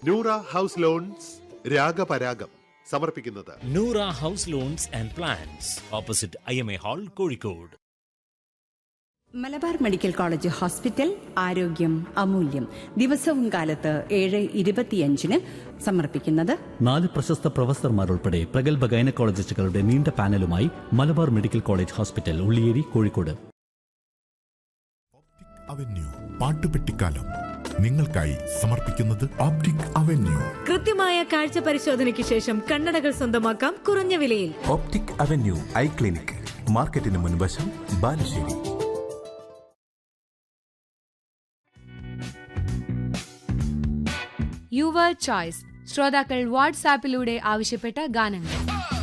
Noora house loans Ragaparagam സമർപ്പിക്കുന്നത് Noora house loans and plans opposite I M A hall Kozhikode Malabar medical college hospital ആരോഗ്യം അമൂല്യം ദിവസവും കാലത്ത് ഏഴ് ഇരുപത്തിയഞ്ചിന് സമർപ്പിക്കുന്നത് നാല് പ്രശസ്ത പ്രൊഫസർമാരുൾപ്പെടെ പ്രഗത്ഭ ഗൈനക്കോളജിസ്റ്റുകളുടെ നീണ്ട പാനലുമായി Malabar medical college hospital Ulliyeri Kozhikode avenue പാട്ടുപെട്ടിക്കാലം നിങ്ങൾക്കായി സമർപ്പിക്കുന്നത് ഓപ്റ്റിക് അവന്യൂ കൃത്യമായ കാഴ്ച പരിശോധനയ്ക്ക് ശേഷം കണ്ണടകൾ സ്വന്തമാക്കാം കുറഞ്ഞ വിലയിൽ ഓപ്റ്റിക് അവന്യൂ ഐ ക്ലിനിക് മാർക്കറ്റിന് മുൻവശം ബാലുശ്ശേരി യുവർ ചോയ്സ് ശ്രോതാക്കൾ വാട്സാപ്പിലൂടെ ആവശ്യപ്പെട്ട ഗാനങ്ങൾ